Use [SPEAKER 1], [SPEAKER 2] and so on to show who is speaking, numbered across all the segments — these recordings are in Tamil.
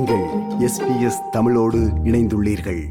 [SPEAKER 1] நீங்கள் எஸ்பிஎஸ் தமிழோடு இணைந்துள்ளீர்கள்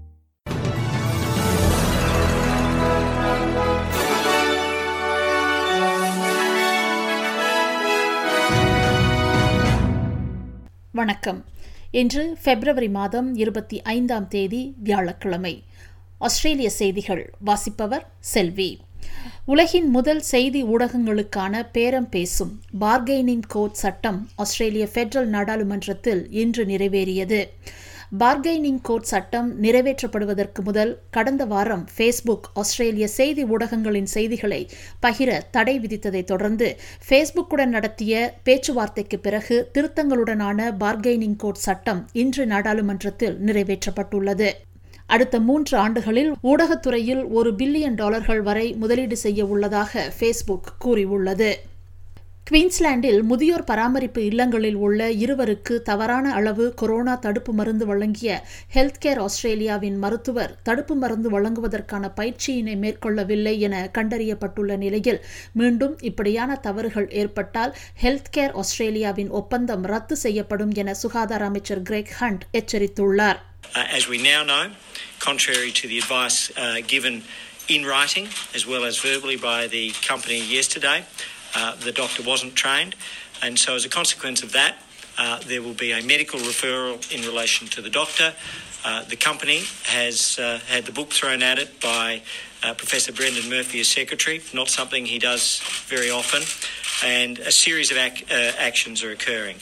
[SPEAKER 2] வணக்கம் இன்று பிப்ரவரி மாதம் இருபத்தி ஐந்தாம் தேதி வியாழக்கிழமை ஆஸ்திரேலிய செய்திகள் வாசிப்பவர் செல்வி உலகின் முதல் செய்தி ஊடகங்களுக்கான பேரம் பேசும் பார்கெய்னிங் கோட் சட்டம் ஆஸ்திரேலிய பெடரல் நாடாளுமன்றத்தில் இன்று நிறைவேறியது பார்கெய்னிங் கோட் சட்டம் நிறைவேற்றப்படுவதற்கு முதல் கடந்த வாரம் ஃபேஸ்புக் ஆஸ்திரேலிய செய்தி ஊடகங்களின் செய்திகளை பகிர தடை விதித்ததைத் தொடர்ந்து ஃபேஸ்புக்குடன் நடத்திய பேச்சுவார்த்தைக்கு பிறகு திருத்தங்களுடனான பார்கெய்னிங் கோட் சட்டம் இன்று நாடாளுமன்றத்தில் நிறைவேற்றப்பட்டுள்ளது அடுத்த மூன்று ஆண்டுகளில் ஊடகத்துறையில் ஒரு பில்லியன் டாலர்கள் வரை முதலீடு செய்ய உள்ளதாக ஃபேஸ்புக் கூறியுள்ளது குவீன்ஸ்லாண்டில் முதியோர் பராமரிப்பு இல்லங்களில் உள்ள இருவருக்கு தவறான அளவு கொரோனா தடுப்பு மருந்து வழங்கிய ஹெல்த் கேர் ஆஸ்திரேலியாவின் மருத்துவர் தடுப்பு மருந்து வழங்குவதற்கான பயிற்சியினை மேற்கொள்ளவில்லை என கண்டறியப்பட்டுள்ள நிலையில் மீண்டும் இப்படியான தவறுகள் ஏற்பட்டால் ஹெல்த் கேர் ஆஸ்திரேலியாவின் ஒப்பந்தம் ரத்து செய்யப்படும் என சுகாதார அமைச்சர் கிரெக் ஹண்ட் எச்சரித்துள்ளார்
[SPEAKER 3] Uh, as we now know, contrary to the advice uh, given in writing as well as verbally by the company yesterday, uh, the doctor wasn't trained, and so as a consequence of that, uh, there will be a medical referral in relation to the doctor. Uh, the company has uh, had the book thrown at it by uh, Professor Brendan Murphy as secretary, not something he does very often, and a series of ac- uh, actions are occurring.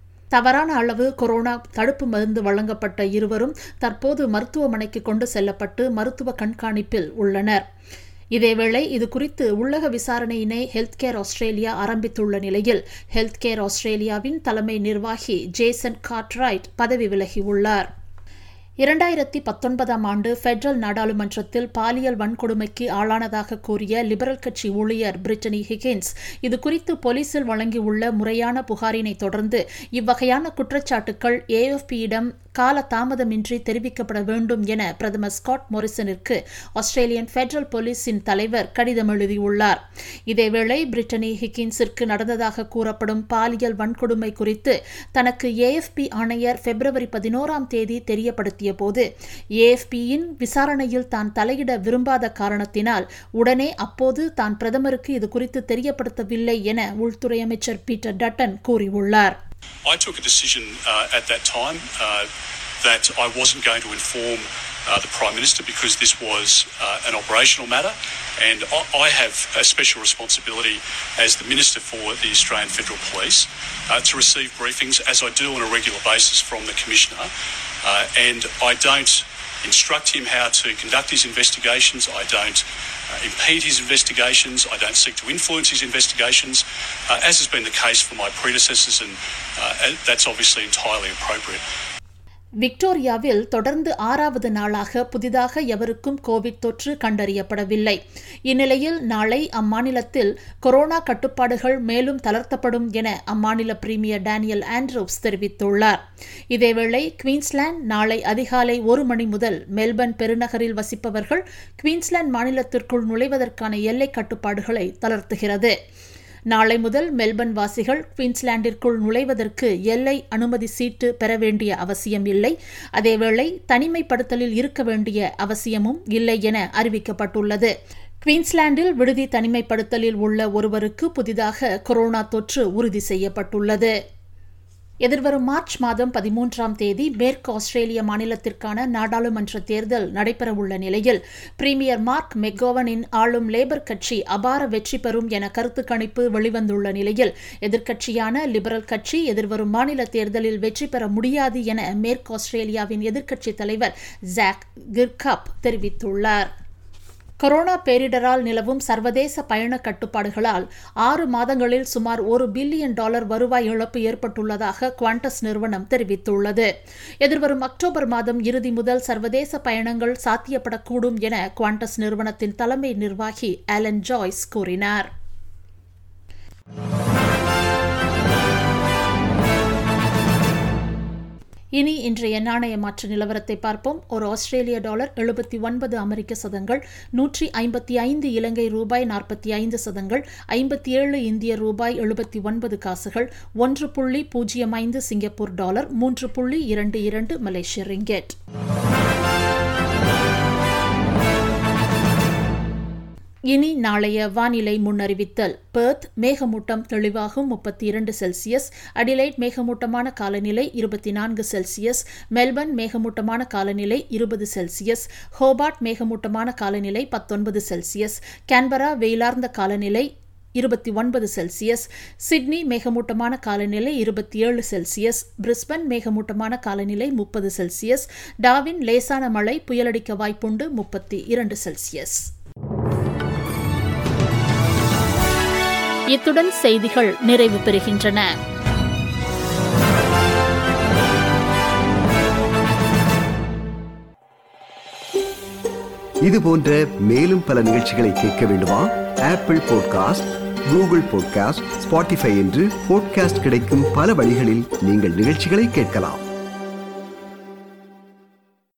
[SPEAKER 2] தவறான அளவு கொரோனா தடுப்பு மருந்து வழங்கப்பட்ட இருவரும் தற்போது மருத்துவமனைக்கு கொண்டு செல்லப்பட்டு மருத்துவ கண்காணிப்பில் உள்ளனர் இதேவேளை இது குறித்து உள்ளக விசாரணையினை ஹெல்த் கேர் ஆஸ்திரேலியா ஆரம்பித்துள்ள நிலையில் ஹெல்த் கேர் ஆஸ்திரேலியாவின் தலைமை நிர்வாகி ஜேசன் கார்ட்ரைட் பதவி விலகியுள்ளார் இரண்டாயிரத்தி பத்தொன்பதாம் ஆண்டு பெடரல் நாடாளுமன்றத்தில் பாலியல் வன்கொடுமைக்கு ஆளானதாக கூறிய லிபரல் கட்சி ஊழியர் பிரிட்டனி ஹிகின்ஸ் இது குறித்து போலீசில் வழங்கியுள்ள முறையான புகாரினை தொடர்ந்து இவ்வகையான குற்றச்சாட்டுக்கள் ஏஎஃப்பியிடம் கால தாமதமின்றி தெரிவிக்கப்பட வேண்டும் என பிரதமர் ஸ்காட் மொரிசனிற்கு ஆஸ்திரேலியன் பெடரல் போலீஸின் தலைவர் கடிதம் எழுதியுள்ளார் இதேவேளை பிரிட்டனி ஹிக்கின்ஸிற்கு நடந்ததாக கூறப்படும் பாலியல் வன்கொடுமை குறித்து தனக்கு ஏஎஃப்பி ஆணையர் பிப்ரவரி பதினோராம் தேதி தெரியப்படுத்திய போது ஏஎஃப்பியின் விசாரணையில் தான் தலையிட விரும்பாத காரணத்தினால் உடனே அப்போது தான் பிரதமருக்கு இது குறித்து தெரியப்படுத்தவில்லை என உள்துறை அமைச்சர் பீட்டர் டட்டன் கூறியுள்ளார்
[SPEAKER 4] I took a decision uh, at that time uh, that I wasn't going to inform uh, the Prime Minister because this was uh, an operational matter, and I, I have a special responsibility as the Minister for the Australian Federal Police uh, to receive briefings as I do on a regular basis from the Commissioner, uh, and I don't instruct him how to conduct his investigations. I don't uh, impede his investigations. I don't seek to influence his investigations, uh, as has been the case for my predecessors, and uh, that's obviously entirely appropriate.
[SPEAKER 2] விக்டோரியாவில் தொடர்ந்து ஆறாவது நாளாக புதிதாக எவருக்கும் கோவிட் தொற்று கண்டறியப்படவில்லை இந்நிலையில் நாளை அம்மாநிலத்தில் கொரோனா கட்டுப்பாடுகள் மேலும் தளர்த்தப்படும் என அம்மாநில பிரீமியர் டேனியல் ஆண்ட்ரூஸ் தெரிவித்துள்ளார் இதேவேளை குவீன்ஸ்லாந்து நாளை அதிகாலை ஒரு மணி முதல் மெல்பர்ன் பெருநகரில் வசிப்பவர்கள் குவீன்ஸ்லாந்து மாநிலத்திற்குள் நுழைவதற்கான எல்லை கட்டுப்பாடுகளை தளர்த்துகிறது நாளை முதல் மெல்பர்ன் வாசிகள் குவீன்ஸ்லாண்டிற்குள் நுழைவதற்கு எல்லை அனுமதி சீட்டு பெற வேண்டிய அவசியம் இல்லை அதேவேளை தனிமைப்படுத்தலில் இருக்க வேண்டிய அவசியமும் இல்லை என அறிவிக்கப்பட்டுள்ளது குவீன்ஸ்லாண்டில் விடுதி தனிமைப்படுத்தலில் உள்ள ஒருவருக்கு புதிதாக கொரோனா தொற்று உறுதி செய்யப்பட்டுள்ளது எதிர்வரும் மார்ச் மாதம் பதிமூன்றாம் தேதி மேற்கு ஆஸ்திரேலிய மாநிலத்திற்கான நாடாளுமன்ற தேர்தல் நடைபெறவுள்ள நிலையில் பிரீமியர் மார்க் மெக்கோவனின் ஆளும் லேபர் கட்சி அபார வெற்றி பெறும் என கருத்து கணிப்பு வெளிவந்துள்ள நிலையில் எதிர்க்கட்சியான லிபரல் கட்சி எதிர்வரும் மாநில தேர்தலில் வெற்றி பெற முடியாது என மேற்கு ஆஸ்திரேலியாவின் எதிர்க்கட்சித் தலைவர் ஜாக் கிர்கப் தெரிவித்துள்ளார் கொரோனா பேரிடரால் நிலவும் சர்வதேச பயண கட்டுப்பாடுகளால் ஆறு மாதங்களில் சுமார் ஒரு பில்லியன் டாலர் வருவாய் இழப்பு ஏற்பட்டுள்ளதாக குவாண்டஸ் நிறுவனம் தெரிவித்துள்ளது எதிர்வரும் அக்டோபர் மாதம் இறுதி முதல் சர்வதேச பயணங்கள் சாத்தியப்படக்கூடும் என குவாண்டஸ் நிறுவனத்தின் தலைமை நிர்வாகி ஆலன் ஜாய்ஸ் கூறினார் இனி இன்றைய நாணய மாற்று நிலவரத்தை பார்ப்போம் ஒரு ஆஸ்திரேலிய டாலர் எழுபத்தி ஒன்பது அமெரிக்க சதங்கள் நூற்றி ஐம்பத்தி ஐந்து இலங்கை ரூபாய் நாற்பத்தி ஐந்து சதங்கள் ஐம்பத்தி ஏழு இந்திய ரூபாய் எழுபத்தி ஒன்பது காசுகள் ஒன்று புள்ளி பூஜ்ஜியம் ஐந்து சிங்கப்பூர் டாலர் மூன்று புள்ளி இரண்டு இரண்டு மலேசிய ரிங்கெட் இனி நாளைய வானிலை முன்னறிவித்தல் பெர்த் மேகமூட்டம் தெளிவாகும் முப்பத்தி இரண்டு செல்சியஸ் அடிலைட் மேகமூட்டமான காலநிலை இருபத்தி நான்கு செல்சியஸ் மெல்பர்ன் மேகமூட்டமான காலநிலை இருபது செல்சியஸ் ஹோபார்ட் மேகமூட்டமான காலநிலை பத்தொன்பது செல்சியஸ் கேன்பரா வெயிலார்ந்த காலநிலை இருபத்தி ஒன்பது செல்சியஸ் சிட்னி மேகமூட்டமான காலநிலை இருபத்தி ஏழு செல்சியஸ் பிரிஸ்பன் மேகமூட்டமான காலநிலை முப்பது செல்சியஸ் டாவின் லேசான மழை புயலடிக்க வாய்ப்புண்டு முப்பத்தி இரண்டு செல்சியஸ் இத்துடன் செய்திகள் நிறைவு பெறுகின்றன
[SPEAKER 1] இது போன்ற மேலும் பல நிகழ்ச்சிகளை கேட்க வேண்டுமா Apple podcast Google podcast Spotify என்று பாட்காஸ்ட் கிடைக்கும் பல வழிகளில் நீங்கள் நிகழ்ச்சிகளை கேட்கலாம்